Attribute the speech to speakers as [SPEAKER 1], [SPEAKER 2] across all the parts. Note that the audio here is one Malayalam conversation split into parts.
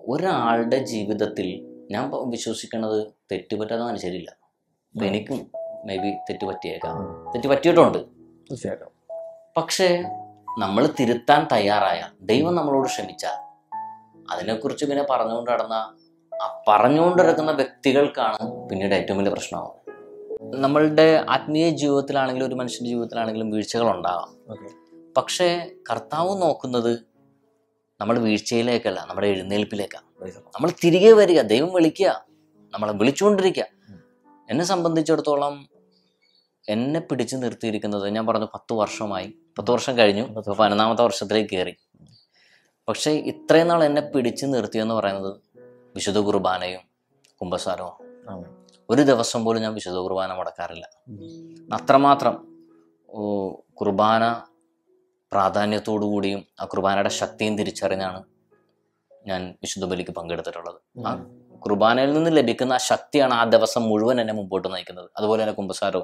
[SPEAKER 1] ഒരാളുടെ ജീവിതത്തിൽ ഞാൻ പ- വിശ്വസിക്കണത് തെറ്റുപറ്റാതെ ശരിയില്ല അപ്പൊ എനിക്കും മേ ബി തെറ്റ് പറ്റിയേക്കാം തെറ്റ് പറ്റിയിട്ടുണ്ട്
[SPEAKER 2] തീർച്ചയായിട്ടും
[SPEAKER 1] പക്ഷേ നമ്മൾ തിരുത്താൻ തയ്യാറായ ദൈവം നമ്മളോട് ക്ഷമിച്ചാൽ അതിനെക്കുറിച്ച് പിന്നെ പറഞ്ഞുകൊണ്ട് നടന്ന ആ പറഞ്ഞുകൊണ്ട് നടക്കുന്ന വ്യക്തികൾക്കാണ് പിന്നീട് ഏറ്റവും വലിയ പ്രശ്നമാവുന്നത് നമ്മളുടെ ആത്മീയ ജീവിതത്തിലാണെങ്കിലും ഒരു മനുഷ്യന്റെ ജീവിതത്തിലാണെങ്കിലും വീഴ്ചകൾ ഉണ്ടാകാം
[SPEAKER 2] ഓക്കെ
[SPEAKER 1] പക്ഷേ കർത്താവ് നോക്കുന്നത് നമ്മുടെ വീഴ്ചയിലേക്കല്ല നമ്മുടെ എഴുന്നേൽപ്പിലേക്കാണ് നമ്മൾ തിരികെ വരിക ദൈവം വിളിക്കുക നമ്മളെ വിളിച്ചുകൊണ്ടിരിക്കുക എന്നെ സംബന്ധിച്ചിടത്തോളം എന്നെ പിടിച്ചു നിർത്തിയിരിക്കുന്നത് ഞാൻ പറഞ്ഞു പത്ത് വർഷമായി പത്ത് വർഷം കഴിഞ്ഞു ഇപ്പോൾ പതിനൊന്നാമത്തെ വർഷത്തിലേക്ക് കയറി പക്ഷേ ഇത്രയും നാൾ എന്നെ പിടിച്ചു നിർത്തിയെന്ന് പറയുന്നത് വിശുദ്ധ കുർബാനയും കുംഭസാരവും
[SPEAKER 2] ആമേൻ.
[SPEAKER 1] ഒരു ദിവസം പോലും ഞാൻ വിശുദ്ധ കുർബാന മുടക്കാറില്ല അത്രമാത്രം ഓ, കുർബാന പ്രാധാന്യത്തോടു കൂടിയും ആ കുർബാനയുടെ ശക്തിയും തിരിച്ചറിഞ്ഞാണ് ഞാൻ വിശുദ്ധ ബലിക്ക് പങ്കെടുത്തിട്ടുള്ളത് ആ കുർബാനയിൽ നിന്ന് ലഭിക്കുന്ന ആ ശക്തിയാണ് ആ ദിവസം മുഴുവൻ എന്നെ മുമ്പോട്ട് നയിക്കുന്നത് അതുപോലെ തന്നെ കുംഭസാരവും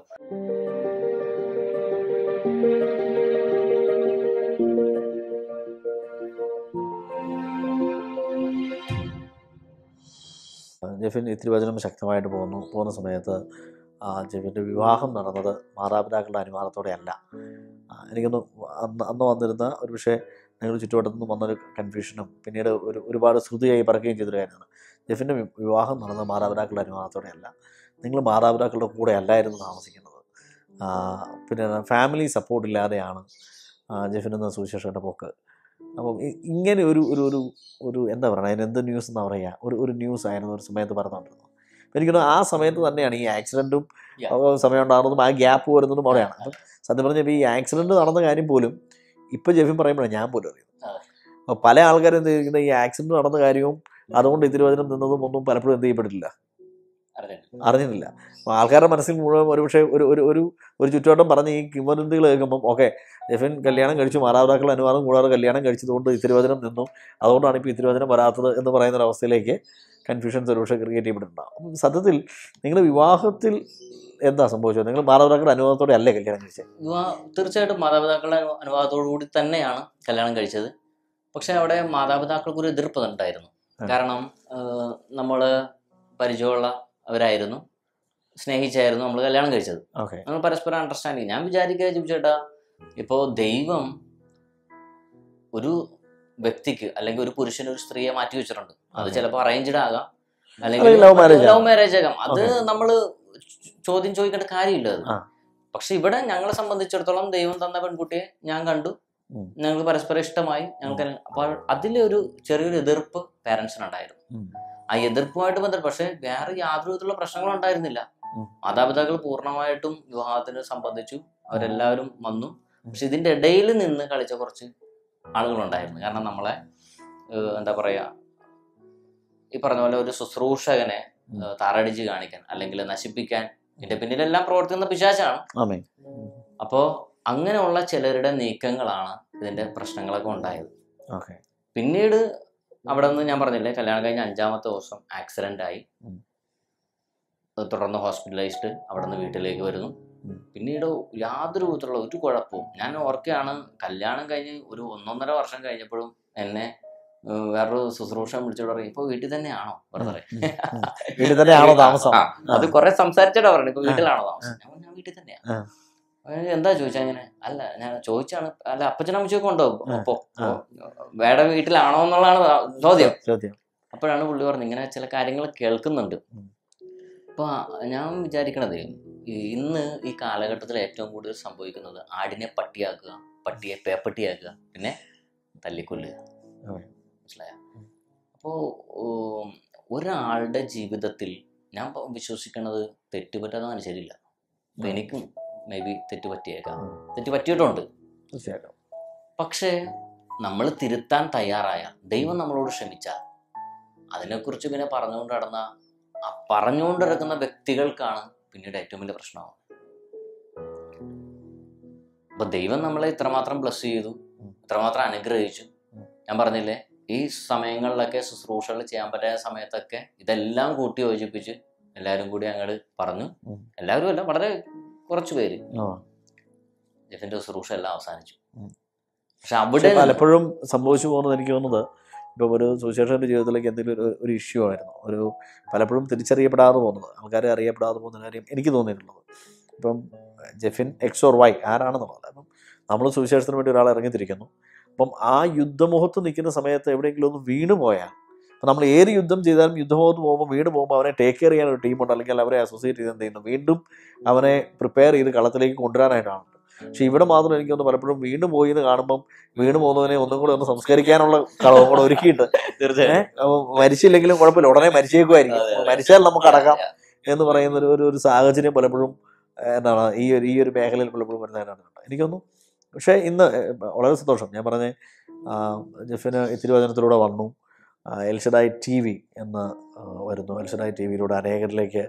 [SPEAKER 2] ജെഫിൻ തിരുവചനം ശക്തമായിട്ട് പോകുന്നു പോകുന്ന സമയത്ത് ആ, ജെഫിൻ്റെ വിവാഹം നടന്നത് മാതാപിതാക്കളുടെ അനുവാദത്തോടെ അല്ല ആ, എനിക്കൊന്ന് അന്ന് അന്ന് വന്നിരുന്ന ഒരു പക്ഷേ ഞങ്ങളുടെ ചുറ്റുവട്ടത്തു നിന്ന് വന്നൊരു കൺഫ്യൂഷനും പിന്നീട് ഒരു ഒരുപാട് ശ്രുതിയായി പറക്കുകയും ചെയ്തൊരു കാര്യമാണ് ജെഫിൻ്റെ വി- വിവാഹം നടന്നത് മാതാപിതാക്കളുടെ അനുവാദത്തോടെ അല്ല നിങ്ങൾ മാതാപിതാക്കളുടെ കൂടെ അല്ലായിരുന്നു താമസിക്കുന്നത് ആ, പിന്നെ ഫാമിലി സപ്പോർട്ട് ഇല്ലാതെയാണ് ആ, ജെഫിനെന്ന സുവിശേഷയുടെ പോക്ക് അപ്പം ഇ- ഇങ്ങനെ ഒരു ഒരു ഒരു ഒരു എന്താ പറയുക അതിന് എന്ത് ന്യൂസ് എന്നാ പറയുക ഒരു ഒരു ന്യൂസ് ആയിരുന്നു ഒരു സമയത്ത് പറഞ്ഞുകൊണ്ടിരുന്നത് അപ്പം എനിക്ക് തോന്നുന്നു ആ സമയത്ത് തന്നെയാണ് ഈ ആക്സിഡൻറ്റും
[SPEAKER 1] Yeah.
[SPEAKER 2] സമയം ഉണ്ടാകുന്നതും ആ ഗ്യാപ്പ് വരുന്നതും അവിടെയാണ് അപ്പം സത്യം പറഞ്ഞാൽ ഈ ആക്സിഡൻറ്റ് നടന്ന കാര്യം പോലും ഇപ്പം ജെഫിൻ പറയുമ്പോഴാണ് ഞാൻ പോലും അറിയുന്നത്
[SPEAKER 1] അതെ.
[SPEAKER 2] അപ്പോൾ പല ആൾക്കാരും എന്ത് ചെയ്യുന്നത് ഈ ആക്സിഡൻറ്റ് നടന്ന കാര്യവും അതുകൊണ്ട് ഇതിരുവചനം നിന്നതും ഒന്നും പലപ്പോഴും എന്ത് ചെയ്യപ്പെട്ടിട്ടില്ല അറിഞ്ഞിട്ടില്ല അപ്പോൾ ആൾക്കാരുടെ മനസ്സിൽ മുഴുവൻ ഒരുപക്ഷെ ഒരു ഒരു ഒരു ഒരു ചുറ്റുവട്ടം പറഞ്ഞ് ഈ കിംവദന്തികൾ കേൾക്കുമ്പം ഓക്കെ ജെഫിൻ കല്യാണം കഴിച്ചു മാതാപിതാക്കളുടെ അനുവാദം കൂടാതെ കല്യാണം കഴിച്ചതുകൊണ്ട് ഇത്തിരിവചനം നിന്നു അതുകൊണ്ടാണ് ഇപ്പോൾ ഇത്തിരിവചനം വരാത്തത് എന്ന് പറയുന്ന ഒരു അവസ്ഥയിലേക്ക് കൺഫ്യൂഷൻസ് ഒരുപക്ഷെ ക്രിയേറ്റ് ചെയ്യപ്പെട്ടിട്ടുണ്ടാകും അപ്പം സത്യത്തിൽ നിങ്ങളുടെ വിവാഹത്തിൽ എന്താ സംഭവിച്ചത് നിങ്ങൾ മാതാപിതാക്കളുടെ അനുവാദത്തോടെ അല്ലേ കല്യാണം കഴിച്ചത്
[SPEAKER 1] വിവാഹ തീർച്ചയായിട്ടും മാതാപിതാക്കളുടെ അനു- അനുവാദത്തോടു കൂടി തന്നെയാണ് കല്യാണം കഴിച്ചത് പക്ഷെ അവിടെ മാതാപിതാക്കൾക്ക് ഒരു എതിർപ്പ് ഉണ്ടായിരുന്നു
[SPEAKER 2] ആ.
[SPEAKER 1] കാരണം ആഹ്, നമ്മള് പരിചയമുള്ള അവരായിരുന്നു സ്നേഹിച്ചായിരുന്നു നമ്മൾ കല്യാണം കഴിച്ചത്
[SPEAKER 2] ഓക്കെ
[SPEAKER 1] നമ്മൾ പരസ്പരം അണ്ടർസ്റ്റാൻഡിങ് ഞാൻ വിചാരിക്കുക ചോദിച്ചേട്ടാ ഇപ്പോൾ ദൈവം ഒരു വ്യക്തിക്ക് അല്ലെങ്കിൽ ഒരു പുരുഷന് ഒരു സ്ത്രീയെ മാറ്റി വെച്ചിട്ടുണ്ട് അത്
[SPEAKER 2] Okay.
[SPEAKER 1] ചിലപ്പോൾ അറേഞ്ച്ഡ് ആകാം
[SPEAKER 2] അല്ലെങ്കിൽ love marriage
[SPEAKER 1] ലവ്
[SPEAKER 2] ആകാം.
[SPEAKER 1] മാരേജ് ആകാം അത്
[SPEAKER 2] Okay.
[SPEAKER 1] നമ്മൾ ചോദ്യം ചോദിക്കേണ്ട കാര്യമില്ല അത്
[SPEAKER 2] ആ.
[SPEAKER 1] പക്ഷെ ഇവിടെ ഞങ്ങളെ സംബന്ധിച്ചിടത്തോളം ദൈവം തന്ന പെൺകുട്ടിയെ ഞാൻ കണ്ടു
[SPEAKER 2] ഉം.
[SPEAKER 1] ഞങ്ങൾ പരസ്പരം ഇഷ്ടമായി ഞങ്ങൾക്ക് അപ്പോൾ അതിലൊരു ചെറിയൊരു എതിർപ്പ് പാരൻസിനുണ്ടായിരുന്നു
[SPEAKER 2] ഉം.
[SPEAKER 1] ആ എതിർപ്പുമായിട്ട് ബന്ധപ്പെട്ട് പക്ഷെ വേറെ യാതൊരു വിധത്തിലുള്ള പ്രശ്നങ്ങളും ഉണ്ടായിരുന്നില്ല
[SPEAKER 2] ഉം.
[SPEAKER 1] മാതാപിതാക്കൾ പൂർണ്ണമായിട്ടും വിവാഹത്തിന് സംബന്ധിച്ചു അവരെല്ലാവരും വന്നു പക്ഷെ ഇതിന്റെ ഇടയിൽ നിന്ന് കളിച്ച കുറച്ച് ആളുകളുണ്ടായിരുന്നു കാരണം നമ്മളെ ഏഹ്, എന്താ പറയാ ഈ പറഞ്ഞ പോലെ ഒരു ശുശ്രൂഷകനെ
[SPEAKER 2] ഉം.
[SPEAKER 1] ഏഹ്, താറടിച്ച് കാണിക്കാൻ അല്ലെങ്കിൽ നശിപ്പിക്കാൻ ഇതിന്റെ പിന്നിലെല്ലാം പ്രവർത്തിക്കുന്ന പിശാചാണ്
[SPEAKER 2] ആമേ
[SPEAKER 1] അപ്പോൾ അങ്ങനെയുള്ള ചിലരുടെ നീക്കങ്ങളാണ് ഇതിന്റെ പ്രശ്നങ്ങളൊക്കെ ഉണ്ടായത്
[SPEAKER 2] ഓക്കെ
[SPEAKER 1] പിന്നീട് അവിടെ നിന്ന് ഞാൻ പറഞ്ഞില്ലേ കല്യാണം കഴിഞ്ഞ അഞ്ചാമത്തെ ദിവസം ആക്സിഡന്റ് ആയി
[SPEAKER 2] ഉം.
[SPEAKER 1] അത് തുടർന്ന് ഹോസ്പിറ്റലൈസ്ഡ് അവിടെ നിന്ന് വീട്ടിലേക്ക് വരുന്നു
[SPEAKER 2] ഉം.
[SPEAKER 1] പിന്നീട് യാതൊരു വിധത്തിലുള്ള ഒരു കുഴപ്പവും ഞാൻ ഓർക്കുകയാണ് കല്യാണം കഴിഞ്ഞ് ഒരു ഒന്നൊന്നര വർഷം കഴിഞ്ഞപ്പോഴും എന്നെ ഏഹ്, വേറൊരു ശുശ്രൂഷ വിളിച്ചോട് പറയും ഇപ്പൊ വീട്ടിൽ തന്നെയാണോ വെറുതെ
[SPEAKER 2] വീട്ടിൽ തന്നെയാണോ താമസം
[SPEAKER 1] ആ, അത് കുറെ സംസാരിച്ചിട്ടാ പറഞ്ഞു ഇപ്പൊ വീട്ടിലാണോ താമസം ഞാൻ പറഞ്ഞു, ഞാൻ വീട്ടിൽ തന്നെയാ
[SPEAKER 2] ആ.
[SPEAKER 1] ഏഹ്, എന്താ ചോദിച്ചാ അങ്ങനെ അല്ല ഞാൻ ചോദിച്ചാണ് അല്ല അപ്പച്ചനമ്മച്ചൊക്കെ ഉണ്ടോ
[SPEAKER 2] ആ,
[SPEAKER 1] അപ്പൊ
[SPEAKER 2] ആ.
[SPEAKER 1] വേടെ വീട്ടിലാണോ എന്നുള്ളതാണ് ചോദ്യം
[SPEAKER 2] ചോദ്യം
[SPEAKER 1] അപ്പോഴാണ് പുള്ളി പറഞ്ഞത് ഇങ്ങനെ ചില കാര്യങ്ങൾ കേൾക്കുന്നുണ്ട്
[SPEAKER 2] ഉം.
[SPEAKER 1] അപ്പൊ ഞാൻ വിചാരിക്കണത് ഈ ഇന്ന് ഈ കാലഘട്ടത്തിൽ ഏറ്റവും കൂടുതൽ സംഭവിക്കുന്നത് ആടിനെ പട്ടിയാക്കുക പട്ടിയെ പേപ്പട്ടിയാക്കുക പിന്നെ തല്ലിക്കൊല്ലുക
[SPEAKER 2] അതെ.
[SPEAKER 1] മനസ്സിലായ അപ്പോ ഉം, ഒരാളുടെ ജീവിതത്തിൽ ഞാൻ പ- വിശ്വസിക്കണത് തെറ്റുപറ്റാതെ ശരിയില്ല അപ്പൊ എനിക്കും മേ ബി തെറ്റ് പറ്റിയേക്കാം
[SPEAKER 2] ഉം.
[SPEAKER 1] തെറ്റ് പറ്റിയിട്ടുണ്ട്
[SPEAKER 2] തീർച്ചയായിട്ടും
[SPEAKER 1] പക്ഷേ നമ്മൾ തിരുത്താൻ തയ്യാറായ ദൈവം നമ്മളോട് ക്ഷമിച്ചാൽ അതിനെക്കുറിച്ച് പിന്നെ പറഞ്ഞുകൊണ്ട് നടന്ന ആ പറഞ്ഞുകൊണ്ട് നടക്കുന്ന വ്യക്തികൾക്കാണ് പിന്നീട് ഏറ്റവും വലിയ പ്രശ്നമാവുന്നത് അപ്പൊ ദൈവം നമ്മളെ ഇത്രമാത്രം ബ്ലസ് ചെയ്തു
[SPEAKER 2] ഉം.
[SPEAKER 1] ഇത്രമാത്രം അനുഗ്രഹിച്ചു
[SPEAKER 2] ഉം.
[SPEAKER 1] ഞാൻ പറഞ്ഞില്ലേ ഈ സമയങ്ങളിലൊക്കെ ശുശ്രൂഷകൾ ചെയ്യാൻ പറ്റാത്ത സമയത്തൊക്കെ ഇതെല്ലാം കൂട്ടി യോജിപ്പിച്ച് എല്ലാവരും കൂടി അങ്ങോട്ട് പറഞ്ഞു
[SPEAKER 2] ഉം.
[SPEAKER 1] എല്ലാവരും അല്ല വളരെ കുറച്ച് പേര്
[SPEAKER 2] ആ
[SPEAKER 1] ജെഫിന്റെ ശുശ്രൂഷ എല്ലാം അവസാനിച്ചു
[SPEAKER 2] ഉം.
[SPEAKER 1] പക്ഷെ അവിടെ
[SPEAKER 2] പക്ഷെ പലപ്പോഴും സംഭവിച്ചു പോകുന്നത് എനിക്ക് തോന്നുന്നത് ഇപ്പം ഒരു സുശേഷൻ്റെ ജീവിതത്തിലേക്ക് എന്തെങ്കിലും ഒരു ഒരു ഇഷ്യൂ ആയിരുന്നു ഒരു പലപ്പോഴും തിരിച്ചറിയപ്പെടാതെ പോകുന്നത് ആൾക്കാരെ അറിയപ്പെടാതെ പോകുന്ന കാര്യം എനിക്ക് തോന്നിയിട്ടുള്ളത് ഇപ്പം ജെഫിൻ എക്സ് ഓർ വൈ ആരാണെന്നുള്ളത് അപ്പം നമ്മൾ സുവിശേഷത്തിന് വേണ്ടി ഒരാൾ ഇറങ്ങിത്തിരിക്കുന്നു അപ്പം ആ യുദ്ധമുഖത്ത് നിൽക്കുന്ന സമയത്ത് എവിടെയെങ്കിലും ഒന്ന് വീണ് പോയാൽ അപ്പം നമ്മൾ ഏത് യുദ്ധം ചെയ്താലും യുദ്ധമുഖത്ത് പോകുമ്പോൾ വീണ് പോകുമ്പോൾ അവനെ ടേക്ക് കെയർ ചെയ്യാൻ ഒരു ടീമുണ്ട് അല്ലെങ്കിൽ അവരെ അസോസിയേറ്റ് ചെയ്ത് എന്ത് ചെയ്യുന്നു വീണ്ടും അവനെ പ്രിപ്പയർ ചെയ്ത് കളത്തിലേക്ക് കൊണ്ടുവരാനായിട്ടാണ് പക്ഷെ ഇവിടെ മാത്രം എനിക്കൊന്ന് പലപ്പോഴും വീണ് പോയി എന്ന് കാണുമ്പം വീണ് പോകുന്നതിനെ ഒന്നും കൂടെ ഒന്ന് സംസ്കരിക്കാനുള്ള കളവും കൂടെ ഒരുക്കിയിട്ട്
[SPEAKER 1] തീർച്ചയായും
[SPEAKER 2] അപ്പൊ മരിച്ചില്ലെങ്കിലും കുഴപ്പമില്ല ഉടനെ മരിച്ചേക്കുമായിരിക്കും
[SPEAKER 1] അതെ, അതെ.
[SPEAKER 2] മരിച്ചാൽ നമുക്ക് അടക്കാം എന്ന് പറയുന്ന ഒരു- ഒരു ഒരു സാഹചര്യം പലപ്പോഴും ഏഹ്, എന്താണ് ഈ ഒരു ഈ ഒരു മേഖലയിൽ പലപ്പോഴും വരുന്നതിനാണ് എനിക്കൊന്നും പക്ഷേ ഇന്ന് ഏഹ്, വളരെ സന്തോഷം ഞാൻ പറഞ്ഞ ജെഫിന് ഇത്തിരി വചനത്തിലൂടെ വന്നു ആ, എൽഷഡായി ടി വി എന്ന് ആ, വരുന്നു എൽഷഡായി ടി വിയിലൂടെ അനേകരിലേക്ക്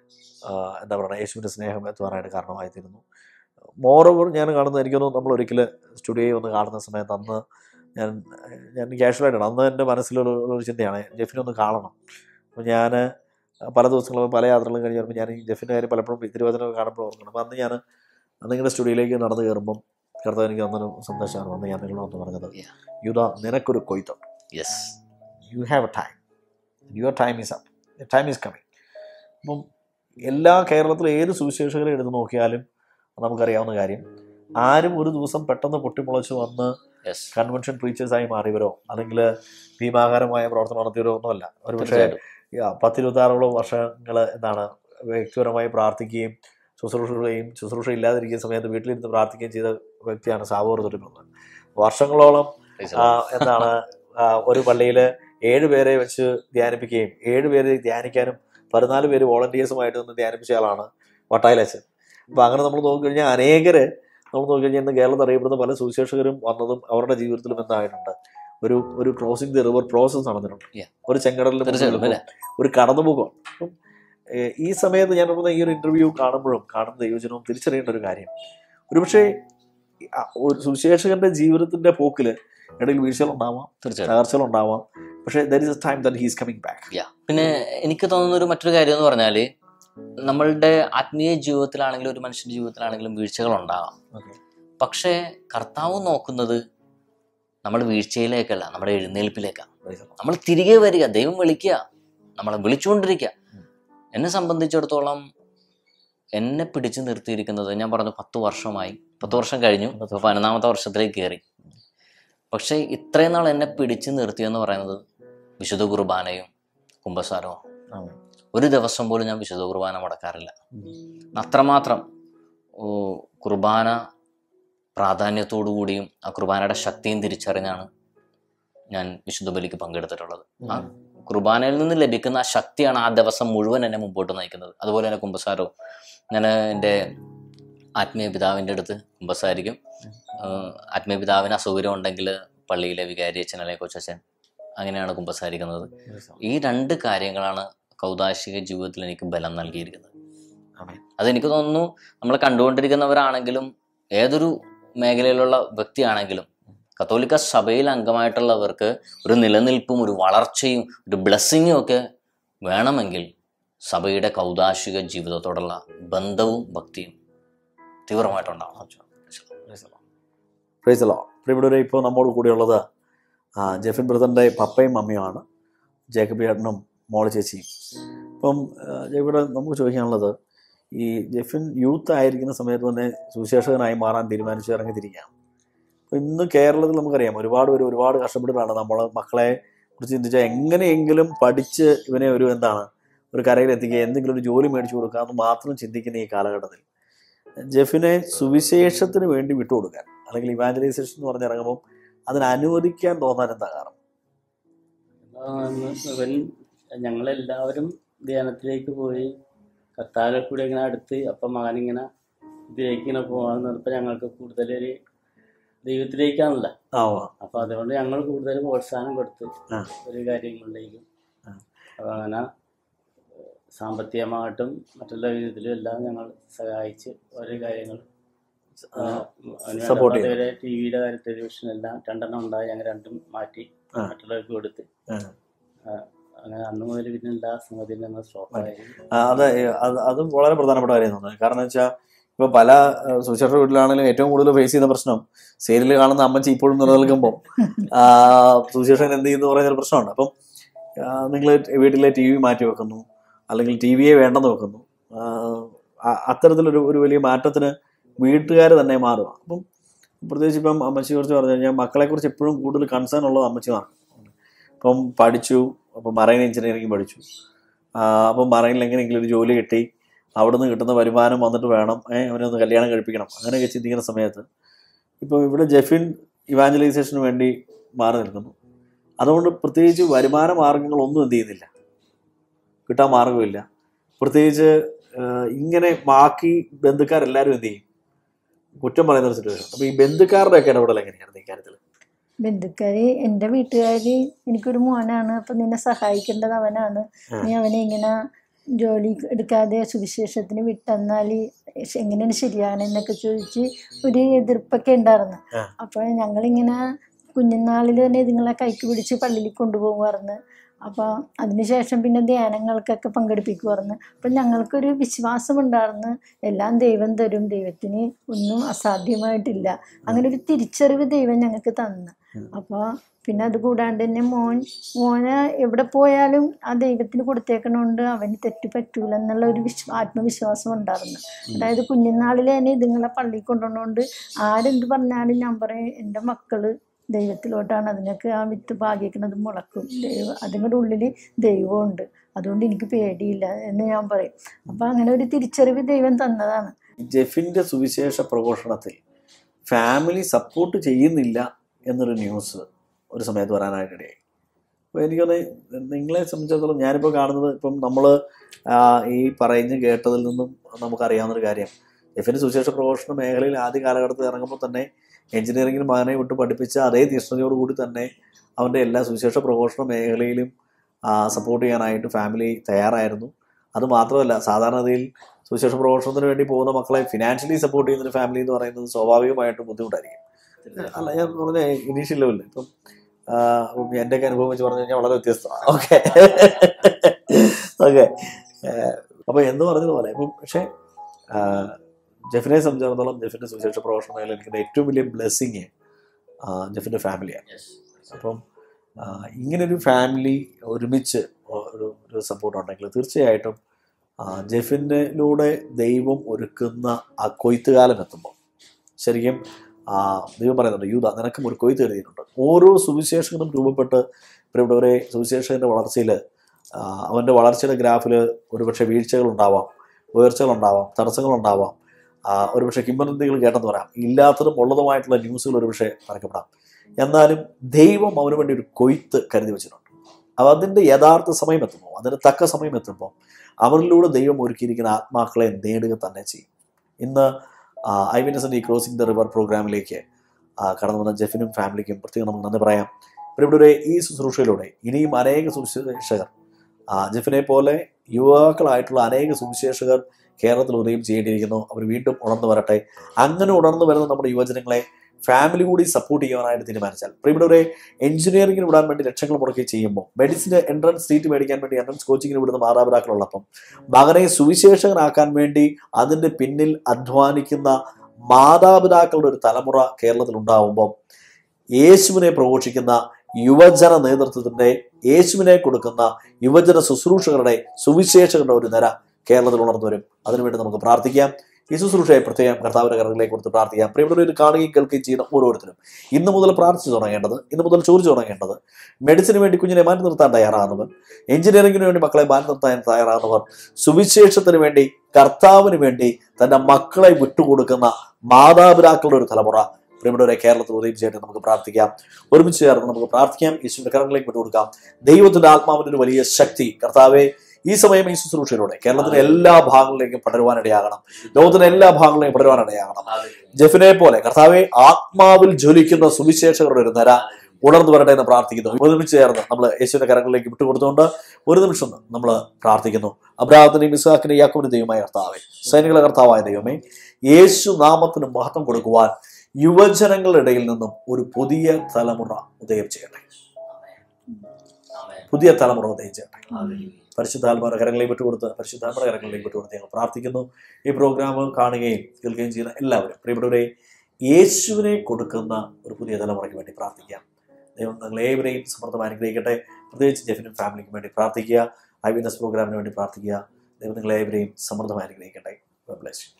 [SPEAKER 2] ആ, എന്താ പറയുക യേശുവിൻ്റെ സ്നേഹം എത്തുവാനായിട്ട് കാരണമായി തീരുന്നു മോറോവർ ഞാൻ കാണുന്നത് എനിക്കൊന്നും നമ്മൾ ഒരിക്കൽ സ്റ്റുഡിയോയിൽ ഒന്ന് കാണുന്ന സമയത്ത് അന്ന് ഞാൻ ഞാൻ ക്യാഷ്വലായിട്ടാണ് അന്ന് എൻ്റെ മനസ്സിലുള്ള ഒരു ചിന്തയാണ് ജെഫിനെ ഒന്ന് കാണണം അപ്പോൾ ഞാൻ പല ദിവസങ്ങളും പല യാത്രകളും കഴിഞ്ഞ് വരുമ്പോൾ ഞാൻ ഈ ജെഫിൻ്റെ കാര്യം പലപ്പോഴും തിരുവചനം കാണുമ്പോൾ ഓർക്കണം അപ്പോൾ അന്ന് ഞാൻ അന്ന് നിങ്ങളുടെ സ്റ്റുഡിയോയിലേക്ക് നടന്നു കയറുമ്പം കർത്താവ് എനിക്ക് തന്നൊരു സന്ദേശമാണ് അന്ന് ഞാൻ നിങ്ങളോട് പറഞ്ഞത്
[SPEAKER 1] Yeah.
[SPEAKER 2] യുധ നിനക്കൊരു കൊയ്ത്തുണ്ട്
[SPEAKER 1] yes
[SPEAKER 2] you have a time your time is up time is coming അപ്പം എല്ലാ കേരളത്തിലെ ഏത് സുവിശേഷകരെ എടുത്ത് നോക്കിയാലും നമുക്കറിയാവുന്ന കാര്യം ആരും ഒരു ദിവസം പെട്ടെന്ന് പൊട്ടിമുളച്ച് വന്ന്
[SPEAKER 1] യെസ്
[SPEAKER 2] കൺവെൻഷൻ പ്രീച്ചേഴ്സായി മാറിയവരോ അല്ലെങ്കിൽ ഭീമാകാരമായ പ്രവർത്തനം നടത്തിയവരോ ഒന്നുമല്ല ഒരു പക്ഷേ
[SPEAKER 1] തീർച്ചയായിട്ടും
[SPEAKER 2] പത്തിരുപത്താറോളം വർഷങ്ങൾ എന്താണ് വ്യക്തിപരമായി പ്രാർത്ഥിക്കുകയും ശുശ്രൂഷകളെയും ശുശ്രൂഷ ഇല്ലാതിരിക്കുന്ന സമയത്ത് വീട്ടിലിരുന്ന് പ്രാർത്ഥിക്കുകയും ചെയ്ത വ്യക്തിയാണ് സാവോർ തൊട്ടിപ്പുറത്ത് വർഷങ്ങളോളം
[SPEAKER 1] Praise the
[SPEAKER 2] ആ,
[SPEAKER 1] Lord.
[SPEAKER 2] എന്താണ് ആ, ഒരു പള്ളിയിൽ ഏഴ് പേരെ വെച്ച് ധ്യാനിപ്പിക്കുകയും ഏഴ് പേരെ ധ്യാനിക്കാനും പതിനാല് പേര് വോളണ്ടിയേഴ്സുമായിട്ട് നിന്ന് ധ്യാനിപ്പിച്ച ആളാണ് വട്ടായിലച്ചൻ അപ്പോൾ അങ്ങനെ നമ്മൾ നോക്കിക്കഴിഞ്ഞാൽ അനേകര് നമ്മൾ നോക്കിക്കഴിഞ്ഞാൽ ഇന്ന് കേരളത്തിൽ അറിയപ്പെടുന്ന പല സുവിശേഷകരും വന്നതും അവരുടെ ജീവിതത്തിലും എന്തായിട്ടുണ്ട് ഒരു ഒരു ക്രോസിംഗ് ദി റിവർ പ്രോസസ് നടന്നിട്ടുണ്ട്
[SPEAKER 1] Yeah.
[SPEAKER 2] ഒരു ചെങ്കടലിൽ
[SPEAKER 1] തീർച്ചയായിട്ടും അല്ലേ
[SPEAKER 2] ഒരു കടന്നുപോകമാണ് അപ്പം ഏഹ്, ഈ സമയത്ത് ഞാൻ പറഞ്ഞ ഈ ഒരു ഇന്റർവ്യൂ കാണുമ്പോഴും കാണുന്ന ദൈവജനവും തിരിച്ചറിയേണ്ട ഒരു കാര്യം ഒരുപക്ഷെ ഈ ആ ഒരു സുവിശേഷകന്റെ ജീവിതത്തിന്റെ പോക്കില് ഇടയിൽ വീഴ്ചകളുണ്ടാവാം
[SPEAKER 1] തീർച്ചയായിട്ടും
[SPEAKER 2] തകർച്ചകളുണ്ടാവാം പക്ഷേ there is a time that he's coming back
[SPEAKER 1] Yeah. പിന്നെ എനിക്ക് തോന്നുന്ന ഒരു മറ്റൊരു കാര്യം എന്ന് പറഞ്ഞാല് നമ്മളുടെ ആത്മീയ ജീവിതത്തിലാണെങ്കിലും ഒരു മനുഷ്യന്റെ ജീവിതത്തിലാണെങ്കിലും വീഴ്ചകൾ ഉണ്ടാകാം പക്ഷേ കർത്താവ് നോക്കുന്നത് നമ്മുടെ വീഴ്ചയിലേക്കല്ല നമ്മുടെ എഴുന്നേൽപ്പിലേക്കാണ് നമ്മൾ തിരികെ വരിക ദൈവം വിളിക്കുക നമ്മളെ വിളിച്ചുകൊണ്ടിരിക്കുക എന്നെ സംബന്ധിച്ചിടത്തോളം എന്നെ പിടിച്ചു നിർത്തിയിരിക്കുന്നത് ഞാൻ പറഞ്ഞു പത്ത് വർഷമായി പത്ത് വർഷം കഴിഞ്ഞു ഇപ്പോൾ പതിനൊന്നാമത്തെ വർഷത്തിലേക്ക് കയറി പക്ഷേ ഇത്രയും നാൾ എന്നെ പിടിച്ചു നിർത്തിയെന്ന് പറയുന്നത് വിശുദ്ധ കുർബാനയും കുംഭസാരവും ഒരു ദിവസം പോലും ഞാൻ വിശുദ്ധ കുർബാന മുടക്കാറില്ല അത്രമാത്രം ഓ, കുർബാന പ്രാധാന്യത്തോടു കൂടിയും ആ കുർബാനയുടെ ശക്തിയും തിരിച്ചറിഞ്ഞാണ് ഞാൻ വിശുദ്ധ ബലിക്ക് പങ്കെടുത്തിട്ടുള്ളത് ആ കുർബാനയിൽ നിന്ന് ലഭിക്കുന്ന ആ ശക്തിയാണ് ആ ദിവസം മുഴുവൻ എന്നെ മുമ്പോട്ട് നയിക്കുന്നത് അതുപോലെ തന്നെ കുമ്പസാരവും ഞാൻ എൻ്റെ ആത്മീയ പിതാവിൻ്റെ അടുത്ത് കുമ്പസാരിക്കും ആഹ് ആത്മീയ പിതാവിന് അസൗകര്യം ഉണ്ടെങ്കിൽ പള്ളിയിലെ വികാരി അച്ഛൻ അല്ലെങ്കിൽ കൊച്ചച്ഛൻ അങ്ങനെയാണ് കുമ്പസാരിക്കുന്നത് ഈ രണ്ട് കാര്യങ്ങളാണ് കൗതാശിക ജീവിതത്തിൽ എനിക്ക് ബലം നൽകിയിരിക്കുന്നത് അതെനിക്ക് തോന്നുന്നു നമ്മൾ കണ്ടുകൊണ്ടിരിക്കുന്നവരാണെങ്കിലും ഏതൊരു മേഖലയിലുള്ള വ്യക്തിയാണെങ്കിലും കത്തോലിക്ക സഭയിൽ അംഗമായിട്ടുള്ളവർക്ക് ഒരു നിലനിൽപ്പും ഒരു വളർച്ചയും ഒരു ബ്ലെസ്സിങ്ങും ഒക്കെ വേണമെങ്കിൽ സഭയുടെ കൗതാശിക ജീവിതത്തോടുള്ള ബന്ധവും ഭക്തിയും തീവ്രമായിട്ടുണ്ടാവണം
[SPEAKER 2] പ്രൈസലോ പ്രിയപ്പെട്ടവരെ ഇപ്പോൾ നമ്മോട് കൂടിയുള്ളത് ആ, ജെഫിൻ ബ്രദറിൻ്റെ പപ്പയും മമ്മിയുമാണ് ജേക്കബ് ചേട്ടനും മോള് ചേച്ചിയും ഇപ്പം ആ, ഇവിടെ നമുക്ക് ചോദിക്കാനുള്ളത് ഈ ജെഫിൻ യൂത്ത് ആയിരിക്കുന്ന സമയത്ത് തന്നെ സുവിശേഷകനായി മാറാൻ തീരുമാനിച്ചു ഇറങ്ങിത്തിരിക്കുകയാണ് അപ്പം ഇന്ന് കേരളത്തിൽ നമുക്കറിയാം ഒരുപാട് പേര് ഒരുപാട് കഷ്ടപ്പെട്ടിട്ടാണ് നമ്മൾ മക്കളെ കുറിച്ച് ചിന്തിച്ചാൽ എങ്ങനെയെങ്കിലും പഠിച്ച് ഇവനെ ഒരു എന്താണ് ഒരു കരയിൽ എത്തിക്കുക എന്തെങ്കിലും ഒരു ജോലി മേടിച്ചു കൊടുക്കുക എന്ന് മാത്രം ചിന്തിക്കുന്ന ഈ കാലഘട്ടത്തിൽ ജെഫിനെ സുവിശേഷത്തിന് വേണ്ടി വിട്ടുകൊടുക്കാൻ അല്ലെങ്കിൽ ഇവാഞ്ചലൈസേഷൻ എന്ന് പറഞ്ഞിറങ്ങുമ്പോൾ അതിന് അനുവദിക്കാൻ തോന്നാൻ എന്താ കാരണം
[SPEAKER 3] ഇവൻ ഞങ്ങളെല്ലാവരും ധ്യാനത്തിലേക്ക് പോയി കത്താലെ കൂടി ഇങ്ങനെ അടുത്ത് അപ്പം മകനിങ്ങനെ ഇതിലേക്ക് ഇങ്ങനെ പോകാൻ നിർത്തപ്പോൾ ഞങ്ങൾക്ക് കൂടുതൽ ഒരു ദൈവത്തിലേക്കാണല്ലോ
[SPEAKER 2] ആ
[SPEAKER 3] അപ്പൊ അതുകൊണ്ട് ഞങ്ങൾ കൂടുതൽ പ്രോത്സാഹനം കൊടുത്ത്
[SPEAKER 2] ആ.
[SPEAKER 3] ഒരു കാര്യങ്ങളിലേക്കും
[SPEAKER 2] ആ.
[SPEAKER 3] അപ്പൊ അങ്ങനെ ഏഹ്, സാമ്പത്തികമായിട്ടും മറ്റുള്ള വിധത്തിലും എല്ലാം ഞങ്ങൾ സഹായിച്ച് ഓരോ കാര്യങ്ങൾ
[SPEAKER 2] Support ചെയ്തു.
[SPEAKER 3] ടി വിയുടെ കാര്യം ടെലിവിഷൻ എല്ലാം രണ്ടെണ്ണം ഉണ്ടായി ഞങ്ങൾ രണ്ടും മാറ്റി
[SPEAKER 2] ആ.
[SPEAKER 3] മറ്റുള്ളവർക്ക് കൊടുത്ത്
[SPEAKER 2] ആ.
[SPEAKER 3] ആ, അങ്ങനെ അന്ന് മുതൽ പിന്നെ എല്ലാ സംഗതിയും ഞങ്ങൾ സ്റ്റോപ്പായി
[SPEAKER 2] ആ, അത് അത് അത് വളരെ പ്രധാനപ്പെട്ട കാര്യം തോന്നുന്നത് കാരണം വെച്ചാൽ ഇപ്പൊ പല സുശേഷ വീട്ടിലാണെങ്കിലും ഏറ്റവും കൂടുതൽ ഫേസ് ചെയ്യുന്ന പ്രശ്നം സീരിയൽ കാണുന്ന അമ്മച്ചി ഇപ്പോഴും നിലനിൽക്കുമ്പോൾ സുശേഷൻ എന്ത് ചെയ്യുന്നു പറയുന്ന ഒരു പ്രശ്നമുണ്ട് അപ്പം നിങ്ങൾ വീട്ടിലെ ടി വി മാറ്റി വെക്കുന്നു അല്ലെങ്കിൽ ടി വിയെ വേണ്ടെന്ന് വെക്കുന്നു ആ, അ- അത്തരത്തിലൊരു ഒരു വലിയ മാറ്റത്തിന് വീട്ടുകാർ തന്നെ മാറുക അപ്പം പ്രത്യേകിച്ച് ഇപ്പം അമ്മച്ചിയെ കുറിച്ച് പറഞ്ഞു കഴിഞ്ഞാൽ മക്കളെക്കുറിച്ച് എപ്പോഴും കൂടുതൽ കൺസേൺ ഉള്ളത് അമ്മച്ചിമാർക്ക് ഇപ്പം പഠിച്ചു അപ്പം മറൈൻ എഞ്ചിനീയറിംഗ് പഠിച്ചു ആ, അപ്പം മറൈനിൽ എങ്ങനെയെങ്കിലും ഒരു ജോലി കിട്ടി അവിടുന്ന് കിട്ടുന്ന വരുമാനം വന്നിട്ട് വേണം ഏഹ് അവനെ ഒന്ന് കല്യാണം കഴിപ്പിക്കണം അങ്ങനെയൊക്കെ ചിന്തിക്കുന്ന സമയത്ത് ഇപ്പോൾ ഇവിടെ ജെഫിൻ ഇവാഞ്ചലൈസേഷന് വേണ്ടി മാറി നിൽക്കുന്നു അതുകൊണ്ട് പ്രത്യേകിച്ച് വരുമാന മാർഗങ്ങളൊന്നും എന്ത് ചെയ്യുന്നില്ല കിട്ടാൻ മാർഗമില്ല പ്രത്യേകിച്ച് ആ, ഇങ്ങനെ ബാക്കി ബന്ധുക്കാരെല്ലാവരും എന്ത് ചെയ്യും കുറ്റം പറയുന്ന ഒരു സിറ്റുവേഷൻ അപ്പോൾ ഈ ബന്ധുക്കാരുടെയൊക്കെ ഇടപെടൽ എങ്ങനെയാണ് ഈ കാര്യത്തിൽ
[SPEAKER 4] ബന്ധുക്കാര് എൻ്റെ വീട്ടുകാര് എനിക്കൊരു മോനാണ് അപ്പൊ നിന്നെ സഹായിക്കേണ്ടത് അവനാണ്
[SPEAKER 2] ആ.
[SPEAKER 4] നീ അവനെ ഇങ്ങനെ ജോലി എടുക്കാതെ സുവിശേഷത്തിന് വിട്ടെന്നാൽ എങ്ങനെയാണ് ശരിയാണെന്നൊക്കെ ചോദിച്ച് ഒരു എതിർപ്പൊക്കെ ഉണ്ടായിരുന്നു
[SPEAKER 2] ആ.
[SPEAKER 4] അപ്പോൾ ഞങ്ങളിങ്ങനെ കുഞ്ഞുനാളിൽ തന്നെ ഇതുങ്ങളെ കൈക്ക് പിടിച്ച് പള്ളിയിൽ കൊണ്ടുപോകുമായിരുന്നു അപ്പോൾ അതിനുശേഷം പിന്നെ ധ്യാനങ്ങൾക്കൊക്കെ പങ്കെടുപ്പിക്കുമായിരുന്നു അപ്പം ഞങ്ങൾക്കൊരു വിശ്വാസമുണ്ടായിരുന്നു എല്ലാം ദൈവം തരും ദൈവത്തിന് ഒന്നും അസാധ്യമായിട്ടില്ല അങ്ങനെ ഒരു തിരിച്ചറിവ് ദൈവം ഞങ്ങൾക്ക് തന്നു
[SPEAKER 2] ഉം.
[SPEAKER 4] അപ്പോൾ പിന്നെ അത് കൂടാണ്ട് തന്നെ മോൻ മോനെ എവിടെ പോയാലും ആ ദൈവത്തിന് കൊടുത്തേക്കണോണ്ട് അവന് തെറ്റ് പറ്റൂല എന്നുള്ള ഒരു വിശ്വ ആത്മവിശ്വാസം ഉണ്ടായിരുന്നു അതായത് കുഞ്ഞുനാളിൽ തന്നെ ഇതുങ്ങളെ പള്ളിയിൽ കൊണ്ടുവന്നുകൊണ്ട് ആരെന്ത് പറഞ്ഞാലും ഞാൻ പറയും എൻ്റെ മക്കള് ദൈവത്തിലോട്ടാണ് അതിനൊക്കെ ആ വിത്ത് പാകിക്കുന്നത് മുളക്കും ദൈവം അതുങ്ങളുടെ ഉള്ളിൽ ദൈവമുണ്ട് അതുകൊണ്ട് എനിക്ക് പേടിയില്ല എന്ന് ഞാൻ പറയും അപ്പം അങ്ങനെ ഒരു തിരിച്ചറിവ് ദൈവം തന്നതാണ്
[SPEAKER 2] ജെഫിന്റെ സുവിശേഷ പ്രഘോഷണത്തിൽ ഫാമിലി സപ്പോർട്ട് ചെയ്യുന്നില്ല എന്നൊരു ന്യൂസ് ഒരു സമയത്ത് വരാനായിട്ടിടയായി അപ്പോൾ എനിക്കൊന്ന് നിങ്ങളെ സംബന്ധിച്ചിടത്തോളം ഞാനിപ്പോൾ കാണുന്നത് ഇപ്പം നമ്മൾ ഈ പറഞ്ഞ് കേട്ടതിൽ നിന്നും നമുക്കറിയാവുന്നൊരു കാര്യം ജെഫിന്റെ സുവിശേഷ പ്രഘോഷണ മേഖലയിൽ ആദ്യ കാലഘട്ടത്തിൽ ഇറങ്ങുമ്പോൾ തന്നെ എഞ്ചിനീയറിംഗിന് മകനെ വിട്ട് പഠിപ്പിച്ച അതേ തീഷ്ണതയോടുകൂടി തന്നെ അവൻ്റെ എല്ലാ സുവിശേഷ പ്രഘോഷണ മേഖലയിലും സപ്പോർട്ട് ചെയ്യാനായിട്ട് ഫാമിലി തയ്യാറായിരുന്നു അത് മാത്രമല്ല സാധാരണഗതിയിൽ സുവിശേഷ പ്രഘോഷണത്തിന് വേണ്ടി പോകുന്ന മക്കളെ ഫിനാൻഷ്യലി സപ്പോർട്ട് ചെയ്യുന്ന ഒരു ഫാമിലി എന്ന് പറയുന്നത് സ്വാഭാവികമായിട്ടും ബുദ്ധിമുട്ടായിരിക്കും അല്ല ഞാൻ പറഞ്ഞ ഇനീഷ്യൽ ലെവലിൽ ഇപ്പം ആ, അപ്പം എൻ്റെയൊക്കെ അനുഭവം വെച്ച് പറഞ്ഞു കഴിഞ്ഞാൽ വളരെ വ്യത്യസ്തമാണ് ഓക്കെ ഓക്കെ അപ്പോൾ എന്ന് പറഞ്ഞതുപോലെ ഇപ്പം പക്ഷേ ആ, ജെഫിനെ സംബന്ധിച്ചിടത്തോളം ജെഫിൻ്റെ സുവിശേഷ പ്രഘോഷണ മേഖല എനിക്ക് ഏറ്റവും വലിയ ബ്ലെസ്സിങ് ജെഫിൻ്റെ ഫാമിലിയാണ് അപ്പം ആ, ഇങ്ങനൊരു ഫാമിലി ഒരുമിച്ച് ഒരു ഒരു സപ്പോർട്ട് ഉണ്ടെങ്കിൽ തീർച്ചയായിട്ടും ആ, ജെഫിനിലൂടെ ദൈവം ഒരുക്കുന്ന ആ കൊയ്ത്തുകാലം എത്തുമ്പോൾ ശരിക്കും ആ, ദൈവം പറയുന്നുണ്ട് യൂത നിനക്കും ഒരു കൊയ്ത്ത് എഴുതിയിട്ടുണ്ട് ഓരോ സുവിശേഷകനും രൂപപ്പെട്ട് പ്രിയപ്പെട്ടവരെ സുവിശേഷകൻ്റെ വളർച്ചയിൽ അവൻ്റെ വളർച്ചയുടെ ഗ്രാഫിൽ ഒരുപക്ഷെ വീഴ്ചകൾ ഉണ്ടാവാം ഉയർച്ചകൾ ഉണ്ടാവാം തടസ്സങ്ങൾ ഉണ്ടാവാം ആ, ഒരുപക്ഷെ കിംബന്തികൾ കേട്ടെന്ന് പറയാം ഇല്ലാത്തതും ഉള്ളതുമായിട്ടുള്ള ന്യൂസുകൾ ഒരുപക്ഷെ പറയപ്പെടാം എന്നാലും ദൈവം അവന് വേണ്ടി ഒരു കൊയ്ത്ത് കരുതി വെച്ചിട്ടുണ്ട് അപ്പോൾ അതിൻ്റെ യഥാർത്ഥ സമയം എത്തുമ്പോൾ അതിന് തക്ക സമയം എത്തുമ്പോൾ അവരിലൂടെ ദൈവം ഒരുക്കിയിരിക്കുന്ന ആത്മാക്കളെ നേടുക തന്നെ ചെയ്യും ഇന്ന് ഐ വിനസിൻ്റെ ഈ ക്രോസിംഗ് ദ റിവർ പ്രോഗ്രാമിലേക്ക് ആ, കടന്നു വന്ന ജെഫിനും ഫാമിലിക്കും പ്രത്യേകം നമുക്ക് നന്ദി പറയാം ഇവിടെ ഈ ശുശ്രൂഷയിലൂടെ ഇനിയും അനേക സുവിശേഷകർ ആ, ജെഫിനെ പോലെ യുവാക്കളായിട്ടുള്ള അനേക സുവിശേഷകർ കേരളത്തിൽ ഉദയം ചെയ്യേണ്ടിയിരിക്കുന്നു അവർ വീണ്ടും ഉണർന്നു വരട്ടെ അങ്ങനെ ഉണർന്നു വരുന്ന നമ്മുടെ യുവജനങ്ങളെ ഫാമിലി കൂടി സപ്പോർട്ട് ചെയ്യാനായിട്ട് തീരുമാനിച്ചാൽ പ്രിയപ്പെട്ടവരെ എഞ്ചിനീയറിംഗിന് വിടാൻ വേണ്ടി ലക്ഷങ്ങൾ മുടക്കി ചെയ്യുമ്പോൾ മെഡിസിന് എൻട്രൻസ് സീറ്റ് മേടിക്കാൻ വേണ്ടി എൻട്രൻസ് കോച്ചിങ്ങിന് വിടുന്ന മാതാപിതാക്കളുള്ളപ്പം മകനെ സുവിശേഷകനാക്കാൻ വേണ്ടി അതിൻ്റെ പിന്നിൽ അധ്വാനിക്കുന്ന മാതാപിതാക്കളുടെ ഒരു തലമുറ കേരളത്തിൽ ഉണ്ടാവുമ്പം യേശുവിനെ പ്രഘോഷിക്കുന്ന യുവജന നേതൃത്വത്തിന്റെ യേശുവിനെ കൊടുക്കുന്ന യുവജന ശുശ്രൂഷകരുടെ സുവിശേഷകരുടെ ഒരു നിര കേരളത്തിൽ ഉണർന്നു വരും അതിനുവേണ്ടി നമുക്ക് പ്രാർത്ഥിക്കാം ഈ ശുശ്രൂഷയെ പ്രത്യേകം കർത്താവിന്റെ കരങ്ങളിലേക്ക് കൊടുത്ത് പ്രാർത്ഥിക്കാം പ്രിയപ്പെട്ടവർ കാണുകയും കേൾക്കുകയും ചെയ്യുന്ന ഓരോരുത്തരും ഇന്ന് മുതൽ പ്രാർത്ഥിച്ചു തുടങ്ങേണ്ടത് ഇന്ന് മുതൽ ചോദിച്ചു തുടങ്ങേണ്ടത് മെഡിസിന് വേണ്ടി കുഞ്ഞിനെ മാറ്റി നിർത്താൻ തയ്യാറാകുന്നവർ എഞ്ചിനീയറിംഗിന് വേണ്ടി മക്കളെ മാറ്റി നിർത്താൻ തയ്യാറാകുന്നവർ സുവിശേഷത്തിന് വേണ്ടി കർത്താവിന് വേണ്ടി തന്റെ മക്കളെ വിട്ടുകൊടുക്കുന്ന മാതാപിതാക്കളുടെ ഒരു തലമുറ പ്രിയപ്പെട്ടവരെ കേരളത്തിൽ ഉദയം ചെയ്യട്ടെ നമുക്ക് പ്രാർത്ഥിക്കാം ഒരുമിച്ച് ചേർന്ന് നമുക്ക് പ്രാർത്ഥിക്കാം യേശുവിന്റെ കരങ്ങളിലേക്ക് വിട്ടുകൊടുക്കാം ദൈവത്തിന്റെ ആത്മാവിന്റെ ഒരു വലിയ ശക്തി കർത്താവെ ഈ സമയം ഈ ശുശ്രൂഷയിലൂടെ കേരളത്തിന്റെ എല്ലാ ഭാഗങ്ങളിലേക്കും പടരുവാനിടയാകണം ലോകത്തിന്റെ എല്ലാ ഭാഗങ്ങളിലേക്കും പടരുവാനിടയാകണം ജെഫിനെ പോലെ കർത്താവെ ആത്മാവിൽ ജ്വലിക്കുന്ന സുവിശേഷകരുടെ ഒരു നിര ഉണർന്നു വരട്ടെ എന്ന് പ്രാർത്ഥിക്കുന്നു ഒരുമിച്ച് ചേർന്ന് നമ്മൾ യേശുവിന്റെ കരങ്ങളിലേക്ക് വിട്ടുകൊടുത്തുകൊണ്ട് ഒരു നിമിഷം നമ്മൾ പ്രാർത്ഥിക്കുന്നു അബ്രാഹത്തിനെയും ഇസ്ഹാക്കിനെയും യാക്കോബിന്റെ ദൈവമായ കർത്താവെ സൈനികളുടെ കർത്താവായ ദൈവമേ യേശു നാമത്തിന് മഹത്വം കൊടുക്കുവാൻ യുവജനങ്ങളുടെ ഇടയിൽ നിന്നും ഒരു പുതിയ തലമുറ ഉദയം ചെയ്യട്ടെ പുതിയ തലമുറ ഉദയം ചെയ്യട്ടെ പരിശുദ്ധാത്മാരുടെ കരങ്ങളിലേക്ക് വിട്ടുകൊടുത്ത് പരിശുദ്ധാത്മാരുടെ കരങ്ങളിലേക്ക് വിട്ടുകൊടുത്ത് ഞങ്ങൾ പ്രാർത്ഥിക്കുന്നു ഈ പ്രോഗ്രാം കാണുകയും കേൾക്കുകയും ചെയ്യുന്ന എല്ലാവരും പ്രിയപ്പെട്ടവരെ യേശുവിനെ കൊടുക്കുന്ന ഒരു പുതിയ തലമുറയ്ക്ക് വേണ്ടി പ്രാർത്ഥിക്കാം ദൈവം നിങ്ങളേവരെയും സമൃദ്ധമായി അനുഗ്രഹിക്കട്ടെ പ്രത്യേകിച്ച് ജെഫിനും ഫാമിലിക്കും വേണ്ടി പ്രാർത്ഥിക്കുക ഐ വിനസ് പ്രോഗ്രാമിന് വേണ്ടി പ്രാർത്ഥിക്കുക ദൈവം നിങ്ങളേവരെയും സമൃദ്ധമായി അനുഗ്രഹിക്കട്ടെ ബ്ലസ്